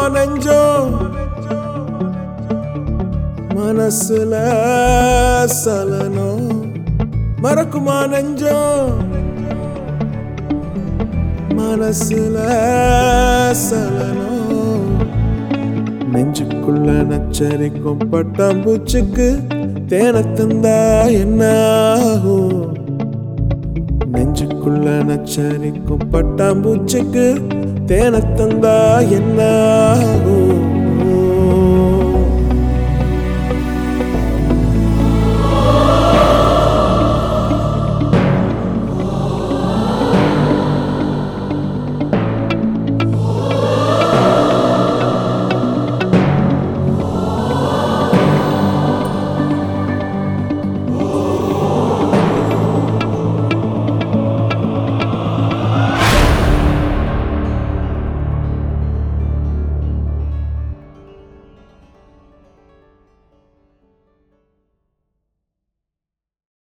நெஞ்சம் மனசுல சலனம் மறக்குமா நெஞ்சம் மனசுல சலனம் நெஞ்சுக்குள்ள நச்சரிக்கும் பட்டாம்பூச்சிக்கு தேனை தந்தா என்ன ஆகும் நெஞ்சுக்குள்ள நச்சரிக்கும் பட்டாம்பூச்சிக்கு தேனை தந்தா என்ன